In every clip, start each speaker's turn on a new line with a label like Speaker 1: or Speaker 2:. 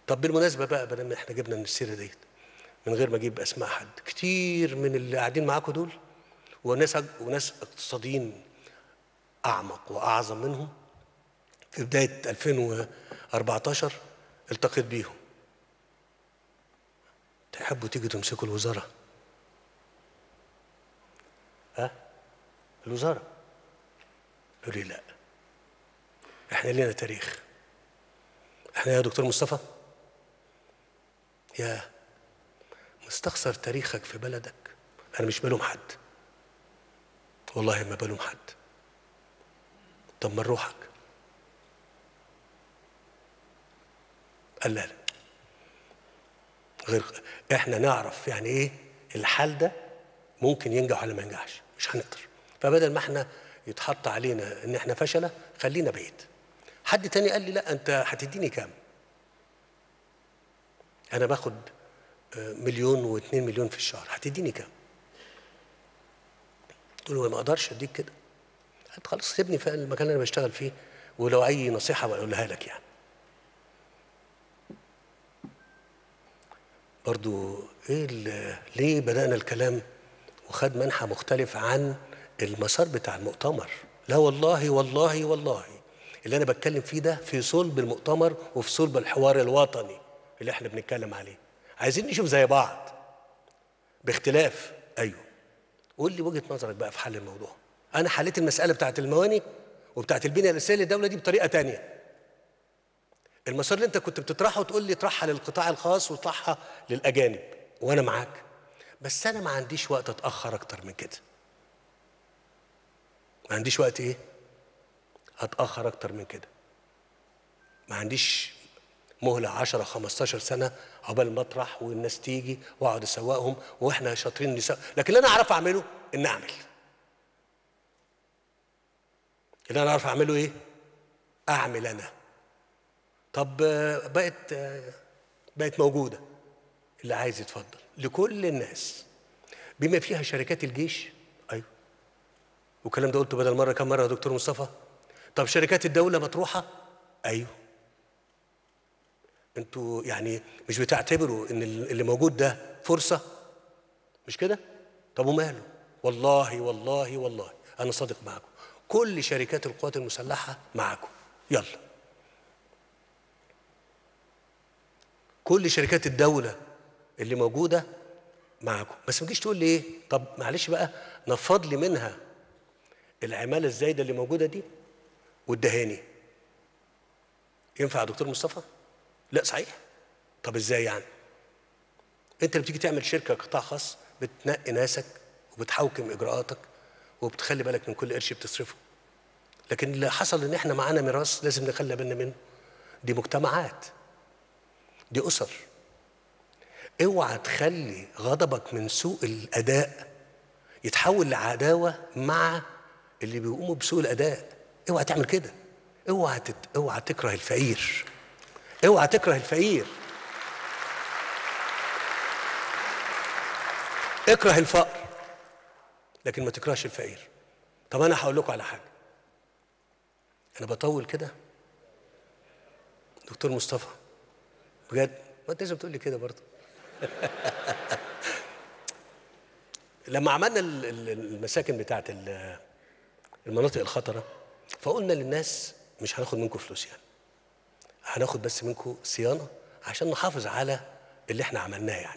Speaker 1: طب بالمناسبه بقى بدل ما احنا جبنا من السيره ديت من غير ما اجيب اسماء حد كتير من اللي قاعدين معاكم دول وناس وناس اقتصاديين اعمق واعظم منهم في بدايه 2014 التقيت بيهم تحبوا تيجوا تمسكوا الوزاره ها الوزاره يقول لي لا احنا لنا تاريخ احنا يا دكتور مصطفى يا مستخسر تاريخك في بلدك انا مش بلوم حد والله ما بلوم حد طب ما روحك قال لا لا غير احنا نعرف يعني ايه الحال ده ممكن ينجح ولا ما ينجحش مش هنقدر فبدل ما احنا يتحط علينا ان احنا فشله خلينا بعيد حد تاني قال لي لا انت هتديني كام انا باخد آه، مليون واثنين مليون في الشهر هتديني كام قلت له ما اقدرش اديك كده قلت خلاص سيبني في المكان اللي انا بشتغل فيه ولو اي نصيحه بقولها لك يعني برضو ايه ال- ليه بدانا الكلام وخد منحى مختلف عن المسار بتاع المؤتمر لا والله والله والله اللي انا بتكلم فيه ده في صلب المؤتمر وفي صلب الحوار الوطني اللي احنا بنتكلم عليه عايزين نشوف زي بعض باختلاف ايوه قول لي وجهه نظرك بقى في حل الموضوع انا حليت المساله بتاعت المواني وبتاعت البنيه الاساسيه للدوله دي بطريقه تانية المسار اللي انت كنت بتطرحه تقول لي اطرحها للقطاع الخاص واطرحها للاجانب وانا معاك بس انا ما عنديش وقت اتاخر اكتر من كده ما عنديش وقت ايه اتاخر اكتر من كده ما عنديش مهله 10 15 سنه عقبال ما اطرح والناس تيجي واقعد اسوقهم واحنا شاطرين نسوق لكن اللي انا اعرف اعمله ان اعمل اللي انا اعرف اعمله ايه اعمل انا طب آه، بقت آه، بقت موجوده اللي عايز يتفضل لكل الناس بما فيها شركات الجيش ايوه والكلام ده قلته بدل مره كم مره يا دكتور مصطفى طب شركات الدوله مطروحه ايوه انتوا يعني مش بتعتبروا ان اللي موجود ده فرصه مش كده طب وماله والله والله والله انا صادق معاكم كل شركات القوات المسلحه معاكم يلا كل شركات الدوله اللي موجوده معاكم بس ما تجيش تقول لي ايه طب معلش بقى نفض لي منها العماله الزايده اللي موجوده دي والدهاني ينفع يا دكتور مصطفى لا صحيح طب ازاي يعني انت اللي بتيجي تعمل شركه قطاع خاص بتنقي ناسك وبتحوكم اجراءاتك وبتخلي بالك من كل قرش بتصرفه لكن اللي حصل ان احنا معانا ميراث لازم نخلي بالنا منه دي مجتمعات دي اسر اوعى تخلي غضبك من سوء الاداء يتحول لعداوه مع اللي بيقوموا بسوء الاداء اوعى تعمل كده اوعى تت... اوعى تكره الفقير اوعى تكره الفقير اكره الفقر لكن ما تكرهش الفقير طب انا هقول لكم على حاجه انا بطول كده دكتور مصطفى بجد ما انت لازم تقول لي كده برضه لما عملنا ال- ال- المساكن بتاعت ال- المناطق الخطره فقلنا للناس مش هناخد منكم فلوس يعني هناخد بس منكم صيانه عشان نحافظ على اللي احنا عملناه يعني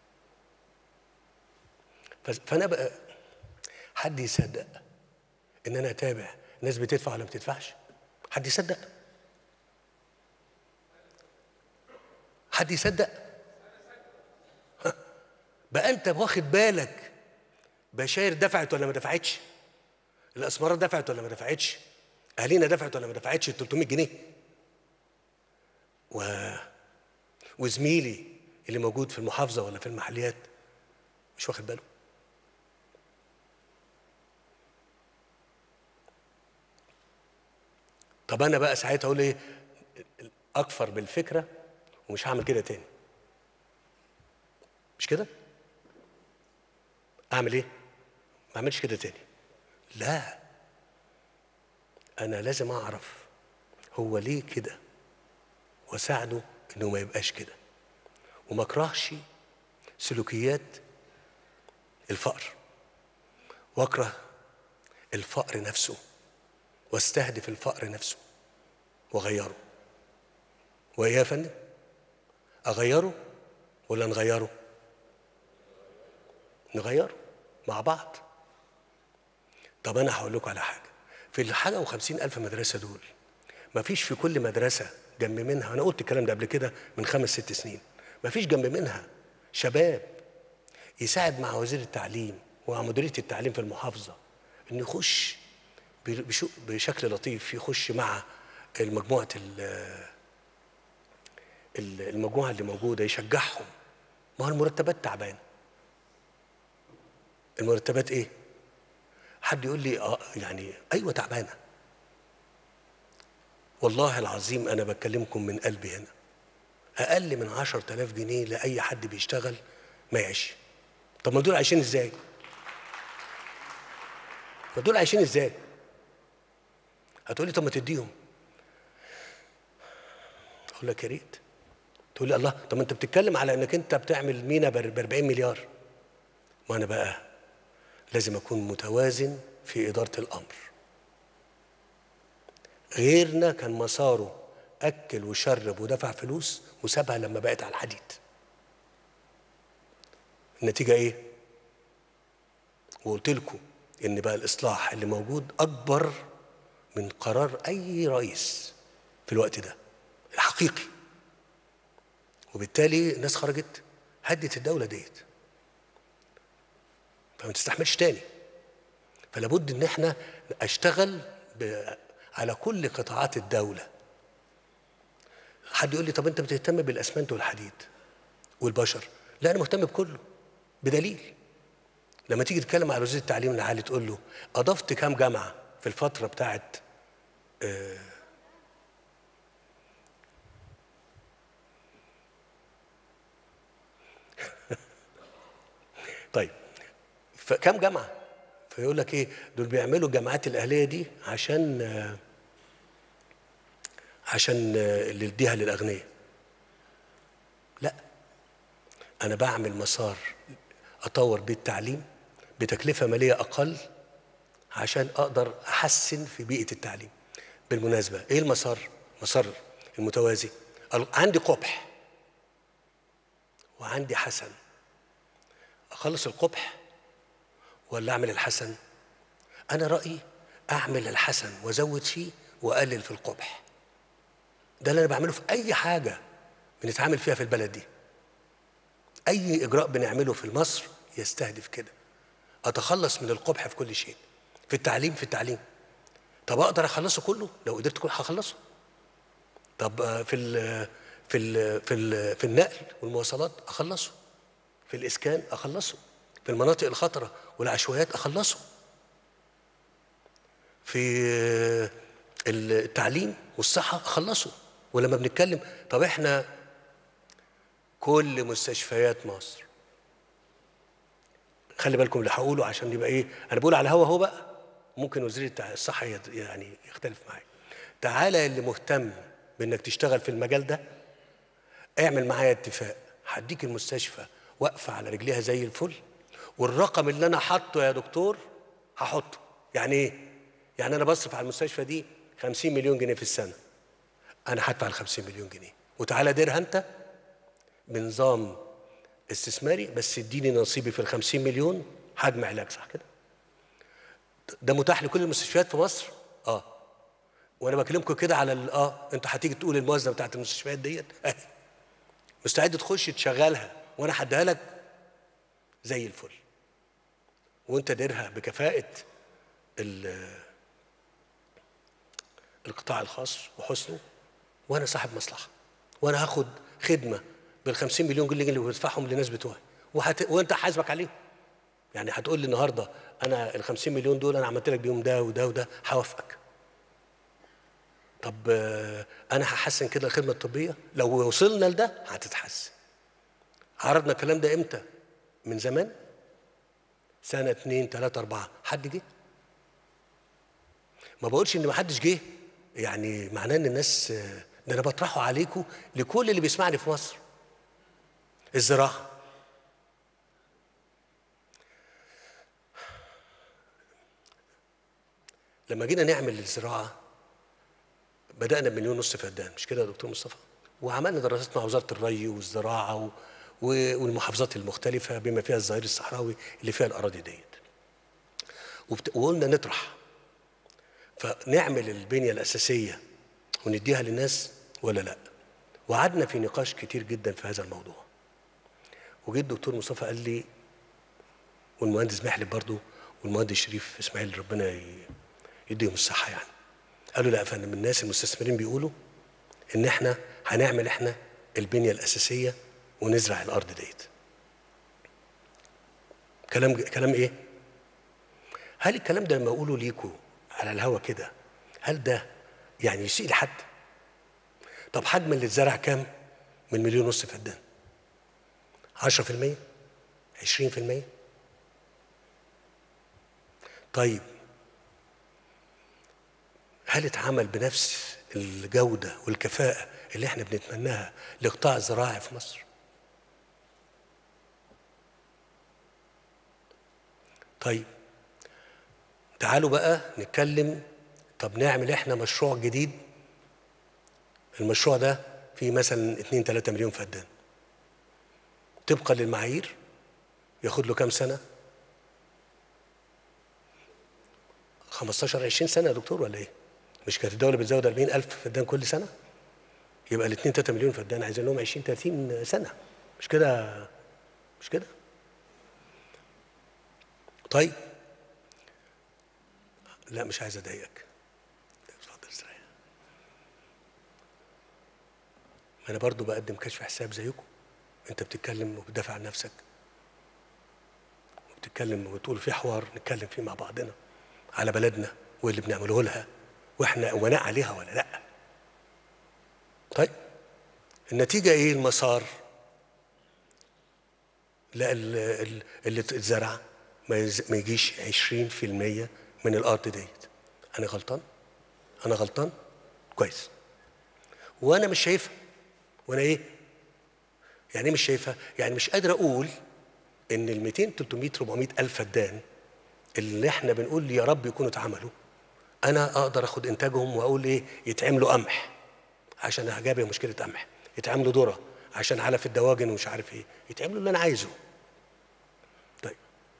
Speaker 1: ف- فانا بقى حد يصدق ان انا اتابع الناس بتدفع ولا ما بتدفعش حد يصدق حد يصدق ها. بقى انت واخد بالك بشاير دفعت ولا ما دفعتش الاسمرات دفعت ولا ما دفعتش اهالينا دفعت ولا ما دفعتش ال 300 جنيه و... وزميلي اللي موجود في المحافظه ولا في المحليات مش واخد باله طب انا بقى ساعتها اقول ايه اكفر بالفكره ومش هعمل كده تاني مش كده اعمل ايه ما اعملش كده تاني لا انا لازم اعرف هو ليه كده واساعده انه ما يبقاش كده وما اكرهش سلوكيات الفقر واكره الفقر نفسه واستهدف الفقر نفسه واغيره وايه يا فندم اغيره ولا نغيره نغيره مع بعض طب انا هقول لكم على حاجه في الحاجه وخمسين الف مدرسه دول ما فيش في كل مدرسه جنب منها انا قلت الكلام ده قبل كده من خمس ست سنين ما فيش جنب منها شباب يساعد مع وزير التعليم ومع مديريه التعليم في المحافظه انه يخش بشو- بشكل لطيف يخش مع المجموعه ال- ال- المجموعه اللي موجوده يشجعهم ما هو المرتبات تعبانه المرتبات ايه حد يقول لي اه يعني ايوه تعبانه والله العظيم انا بكلمكم من قلبي هنا اقل من عشرة آلاف جنيه لاي حد بيشتغل ما يعيش طب ما دول عايشين ازاي ما دول عايشين ازاي هتقولي طب ما تديهم اقول لك يا ريت تقول لي الله طب ما انت بتتكلم على انك انت بتعمل مينا ب 40 مليار ما انا بقى لازم اكون متوازن في اداره الامر غيرنا كان مساره اكل وشرب ودفع فلوس وسابها لما بقت على الحديد النتيجه ايه وقلت لكم ان بقى الاصلاح اللي موجود اكبر من قرار اي رئيس في الوقت ده الحقيقي وبالتالي الناس خرجت هدت الدوله ديت فما تستحملش تاني فلا بد ان احنا اشتغل ب... على كل قطاعات الدوله حد يقول لي طب انت بتهتم بالاسمنت والحديد والبشر لا انا مهتم بكله بدليل لما تيجي تتكلم على وزير التعليم العالي تقول له اضفت كام جامعه في الفتره بتاعت آه، طيب فكم جامعه فيقول لك ايه دول بيعملوا الجامعات الاهليه دي عشان آه، عشان آه، اللي يديها للاغنياء لا انا بعمل مسار اطور بيه التعليم بتكلفه ماليه اقل عشان اقدر احسن في بيئه التعليم بالمناسبه ايه المسار مسار المتوازي ال- عندي قبح وعندي حسن اخلص القبح ولا اعمل الحسن انا رايي اعمل الحسن وازود فيه واقلل في القبح ده اللي انا بعمله في اي حاجه بنتعامل فيها في البلد دي اي اجراء بنعمله في مصر يستهدف كده اتخلص من القبح في كل شيء في التعليم في التعليم طب اقدر اخلصه كله لو قدرت كله هخلصه طب آه، في ال في ال في ال في النقل والمواصلات اخلصه في الاسكان اخلصه في المناطق الخطره والعشوائيات اخلصه في آه، التعليم والصحه اخلصه ولما بنتكلم طب احنا كل مستشفيات مصر خلي بالكم اللي هقوله عشان يبقى ايه انا بقول على الهوا اهو بقى ممكن وزير التع- الصحه يت- يعني يختلف معايا تعالى اللي مهتم بانك تشتغل في المجال ده اعمل معايا اتفاق هديك المستشفى واقفه على رجليها زي الفل والرقم اللي انا حاطه يا دكتور هحطه يعني ايه يعني انا بصرف على المستشفى دي 50 مليون جنيه في السنه انا هدفع ال 50 مليون جنيه وتعالى ديرها انت بنظام استثماري بس اديني نصيبي في ال 50 مليون هجمع علاج صح كده ده متاح لكل المستشفيات في مصر اه وانا بكلمكم كده على ال- اه انت هتيجي تقول الموازنه بتاعت المستشفيات ديت اهي مستعد تخش تشغلها وانا هديها لك زي الفل وانت ديرها بكفاءه ال- القطاع الخاص وحسنه وانا صاحب مصلحه وانا هاخد خدمه بال 50 مليون جنيه اللي بدفعهم للناس بتوعي وهت... وانت حاسبك عليهم يعني هتقول لي النهارده انا ال 50 مليون دول انا عملت لك بيهم ده وده وده هوافقك طب آه، انا هحسن كده الخدمه الطبيه لو وصلنا لده هتتحسن عرضنا الكلام ده امتى من زمان سنه اتنين تلاته اربعه حد جه ما بقولش ان ما حدش جه يعني معناه ان الناس آه، ده انا بطرحه عليكم لكل اللي بيسمعني في مصر الزراعه لما جينا نعمل الزراعه بدانا بمليون ونص فدان مش كده يا دكتور مصطفى وعملنا دراسات مع وزاره الري والزراعه و... و- والمحافظات المختلفه بما فيها الظهير الصحراوي اللي فيها الاراضي ديت وبت... وقلنا نطرح فنعمل البنيه الاساسيه ونديها للناس ولا لا وقعدنا في نقاش كتير جدا في هذا الموضوع وجه الدكتور مصطفى قال لي والمهندس محلب برضه والمهندس شريف اسماعيل ربنا ي- يديهم الصحه يعني قالوا لا يا فندم الناس المستثمرين بيقولوا ان احنا هنعمل احنا البنيه الاساسيه ونزرع الارض ديت كلام كلام ايه هل الكلام ده لما اقوله ليكوا على الهوا كده هل ده يعني يسيء لحد طب حجم اللي اتزرع كام من مليون ونص فدان 10% 20% طيب هل اتعمل بنفس الجودة والكفاءة اللي احنا بنتمناها لقطاع الزراعي في مصر طيب تعالوا بقى نتكلم طب نعمل احنا مشروع جديد المشروع ده فيه مثلا 2 3 مليون فدان طبقا للمعايير ياخد له كام سنه 15 20 سنه يا دكتور ولا ايه مش كانت الدوله بتزود 40 الف فدان كل سنه يبقى ال 2 3 مليون فدان عايزين لهم 20 30 سنه مش كده مش كده طيب لا مش عايز اضايقك اتفضل استريح ما انا برضو بقدم كشف حساب زيكم انت بتتكلم وبتدافع عن نفسك وبتتكلم وتقول في حوار نتكلم فيه مع بعضنا على بلدنا واللي بنعمله لها واحنا امناء عليها ولا لا طيب النتيجه ايه المسار لا ال- ال- اللي اتزرع ما يز- ما يجيش 20% من الارض ديت انا غلطان انا غلطان كويس وانا مش شايفها وانا ايه يعني ايه مش شايفها يعني مش قادر اقول ان ال 200 300 400 الف فدان اللي احنا بنقول يا رب يكونوا اتعملوا انا اقدر اخد انتاجهم واقول ايه يتعملوا قمح عشان هجابه مشكله قمح يتعملوا ذره عشان علف الدواجن ومش عارف ايه يتعملوا اللي انا عايزه طيب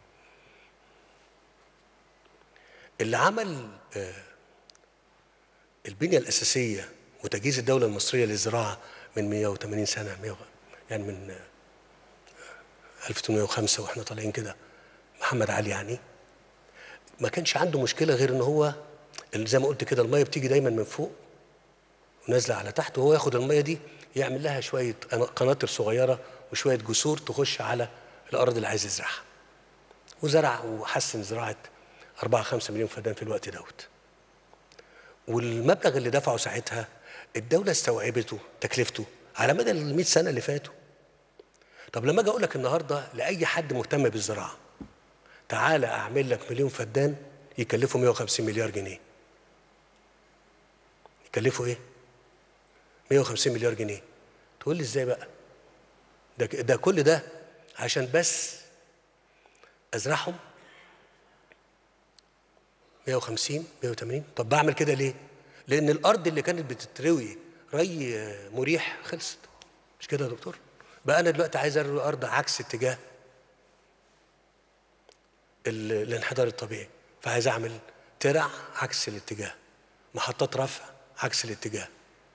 Speaker 1: اللي عمل آه، البنيه الاساسيه وتجهيز الدوله المصريه للزراعه من 180 سنه 100 يعني من آه، 1805 واحنا طالعين كده محمد علي يعني ما كانش عنده مشكله غير ان هو اللي زي ما قلت كده الميه بتيجي دايما من فوق ونازله على تحت وهو ياخد الميه دي يعمل لها شويه قناطر صغيره وشويه جسور تخش على الارض اللي عايز يزرعها وزرع وحسن زراعه 4 5 مليون فدان في الوقت دوت والمبلغ اللي دفعه ساعتها الدوله استوعبته تكلفته على مدى ال 100 سنه اللي فاتوا طب لما اجي اقول لك النهارده لاي حد مهتم بالزراعه تعالى اعمل لك مليون فدان يكلفوا 150 مليار جنيه يكلفوا ايه 150 مليار جنيه تقول لي ازاي بقى ده ده كل ده عشان بس ازرعهم 150 180 طب بعمل كده ليه لان الارض اللي كانت بتتروي ري آه، مريح خلصت مش كده يا دكتور بقى انا دلوقتي عايز اروي ارض عكس اتجاه ال- الانحدار الطبيعي فعايز اعمل ترع عكس الاتجاه محطات رفع عكس الاتجاه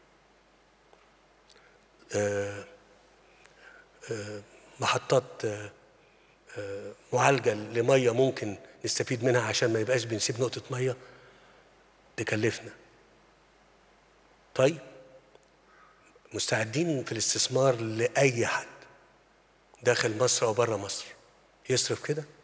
Speaker 1: آه، آه، محطات آه، آه، معالجه لميه ممكن نستفيد منها عشان ما يبقاش بنسيب نقطه ميه تكلفنا طيب مستعدين في الاستثمار لاي حد داخل مصر او بره مصر يصرف كده